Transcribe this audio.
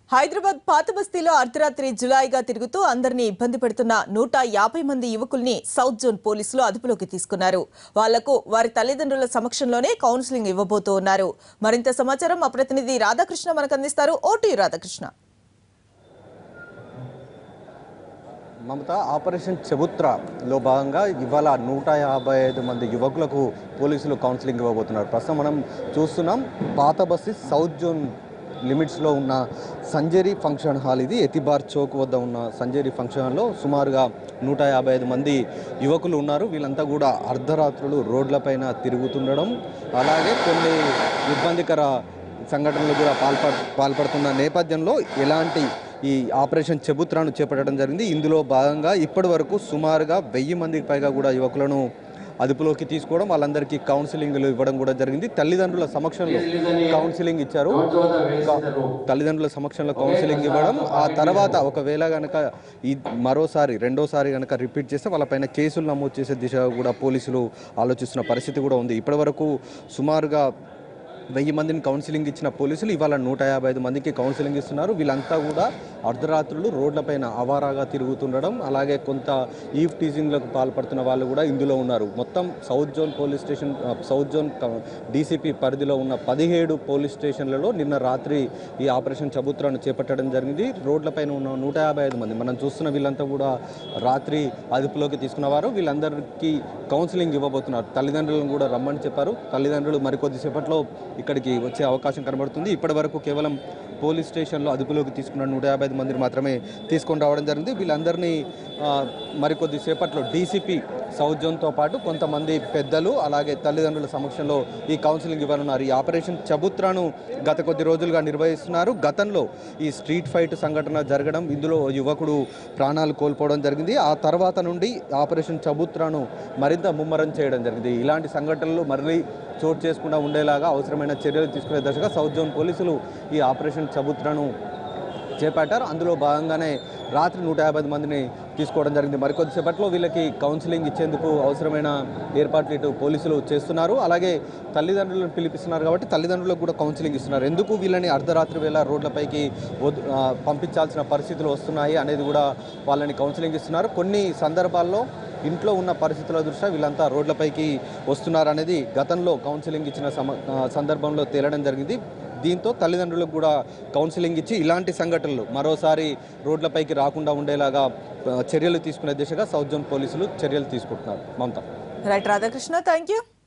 హైదరాబాద్ పాత బస్తీలో అర్ధరాత్రి జులాయిగా తిరుగుతూ అందరినీ ఇబ్బంది పెడుతున్న నూట యాభై మంది యువకుల్ని సౌత్ జోన్ పోలీసులు అదుపులోకి తీసుకున్నారు వాళ్లకు వారి తల్లిదండ్రుల సమక్షంలోనే కౌన్సిలింగ్ ఇవ్వబోతూ ఉన్నారు మరింత సమాచారం మా ప్రతినిధి రాధాకృష్ణ మనకు అందిస్తారు ఓటీ రాధాకృష్ణ మమత ఆపరేషన్ చెబుత్రలో భాగంగా ఇవాళ నూట యాభై ఐదు మంది యువకులకు పోలీసులు కౌన్సిలింగ్ ఇవ్వబోతున్నారు ప్రస్తుతం మనం చూస్తున్నాం పాత బస్సి సౌత్ జోన్ లిమిట్స్లో ఉన్న సంజేరి ఫంక్షన్ హాల్ ఇది ఎతిబార్ చౌక్ వద్ద ఉన్న సంజేరి ఫంక్షన్ హాల్లో సుమారుగా నూట యాభై ఐదు మంది యువకులు ఉన్నారు వీళ్ళంతా కూడా అర్ధరాత్రులు రోడ్లపైన తిరుగుతుండడం అలాగే కొన్ని ఇబ్బందికర సంఘటనలు కూడా పాల్పడ పాల్పడుతున్న నేపథ్యంలో ఎలాంటి ఈ ఆపరేషన్ చెబుత్రాను చేపట్టడం జరిగింది ఇందులో భాగంగా ఇప్పటి వరకు సుమారుగా వెయ్యి మందికి పైగా కూడా యువకులను అదుపులోకి తీసుకోవడం వాళ్ళందరికీ కౌన్సిలింగ్లు ఇవ్వడం కూడా జరిగింది తల్లిదండ్రుల సమక్షంలో కౌన్సిలింగ్ ఇచ్చారు క- తల్లిదండ్రుల సమక్షంలో కౌన్సిలింగ్ ఇవ్వడం ఆ తర్వాత ఒకవేళ కనుక ఈ మరోసారి రెండోసారి కనుక రిపీట్ చేస్తే వాళ్ళపైన కేసులు నమోదు చేసే దిశగా కూడా పోలీసులు ఆలోచిస్తున్న పరిస్థితి కూడా ఉంది ఇప్పటివరకు సుమారుగా వెయ్యి మందిని కౌన్సిలింగ్ ఇచ్చిన పోలీసులు ఇవాళ నూట యాభై ఐదు మందికి కౌన్సిలింగ్ ఇస్తున్నారు వీళ్ళంతా కూడా అర్ధరాత్రులు రోడ్లపైన అవారాగా తిరుగుతుండడం అలాగే కొంత ఈవ్ టీజింగ్లకు పాల్పడుతున్న వాళ్ళు కూడా ఇందులో ఉన్నారు మొత్తం సౌత్ జోన్ పోలీస్ స్టేషన్ ఆ, సౌత్ జోన్ డీసీపీ పరిధిలో ఉన్న పదిహేడు పోలీస్ స్టేషన్లలో నిన్న రాత్రి ఈ ఆపరేషన్ చబుత్రాను చేపట్టడం జరిగింది రోడ్లపైన ఉన్న నూట యాభై ఐదు మంది మనం చూస్తున్న వీళ్ళంతా కూడా రాత్రి అదుపులోకి తీసుకున్నవారు వీళ్ళందరికీ కౌన్సిలింగ్ ఇవ్వబోతున్నారు తల్లిదండ్రులను కూడా రమ్మని చెప్పారు తల్లిదండ్రులు మరికొద్ది సేపట్లో ఇక్కడికి వచ్చే అవకాశం కనబడుతుంది ఇప్పటి వరకు కేవలం పోలీస్ స్టేషన్లో అదుపులోకి తీసుకున్న నూట యాభై ఐదు మందిని మాత్రమే తీసుకొని రావడం జరిగింది వీళ్ళందరినీ ఆ, మరికొద్ది సేపట్లో డీసీపీ సౌత్ జోన్తో పాటు కొంతమంది పెద్దలు అలాగే తల్లిదండ్రుల సమక్షంలో ఈ కౌన్సిలింగ్ ఇవ్వనున్నారు ఈ ఆపరేషన్ చబుత్రాను గత కొద్ది రోజులుగా నిర్వహిస్తున్నారు గతంలో ఈ స్ట్రీట్ ఫైట్ సంఘటన జరగడం ఇందులో ఓ యువకుడు ప్రాణాలు కోల్పోవడం జరిగింది ఆ తర్వాత నుండి ఆపరేషన్ చబుత్రాను మరింత ముమ్మరం చేయడం జరిగింది ఇలాంటి సంఘటనలు మళ్ళీ చోటు చేసుకుండా ఉండేలాగా అవసరమైన చర్యలు తీసుకునే దశగా సౌత్ జోన్ పోలీసులు ఈ ఆపరేషన్ చబుత్రాను చేపట్టారు అందులో భాగంగానే రాత్రి నూట యాభై మందిని తీసుకోవడం జరిగింది మరికొద్దిసేపట్లో వీళ్ళకి కౌన్సిలింగ్ ఇచ్చేందుకు అవసరమైన ఏర్పాట్లు ఇటు పోలీసులు చేస్తున్నారు అలాగే తల్లిదండ్రులను పిలిపిస్తున్నారు కాబట్టి తల్లిదండ్రులకు కూడా కౌన్సిలింగ్ ఇస్తున్నారు ఎందుకు వీళ్ళని అర్ధరాత్రి వేళ రోడ్లపైకి వద్- ఆ, పంపించాల్సిన పరిస్థితులు వస్తున్నాయి అనేది కూడా వాళ్ళని కౌన్సిలింగ్ ఇస్తున్నారు కొన్ని సందర్భాల్లో ఇంట్లో ఉన్న పరిస్థితుల దృష్ట్యా వీళ్ళంతా రోడ్లపైకి వస్తున్నారు అనేది గతంలో కౌన్సిలింగ్ ఇచ్చిన సమ ఆ, సందర్భంలో తేలడం జరిగింది దీంతో తల్లిదండ్రులకు కూడా కౌన్సిలింగ్ ఇచ్చి ఇలాంటి సంఘటనలు మరోసారి రోడ్లపైకి రాకుండా ఉండేలాగా ఆ, చర్యలు తీసుకునే దిశగా సౌత్ జోన్ పోలీసులు చర్యలు తీసుకుంటున్నారు Mamata right Radhakrishna thank you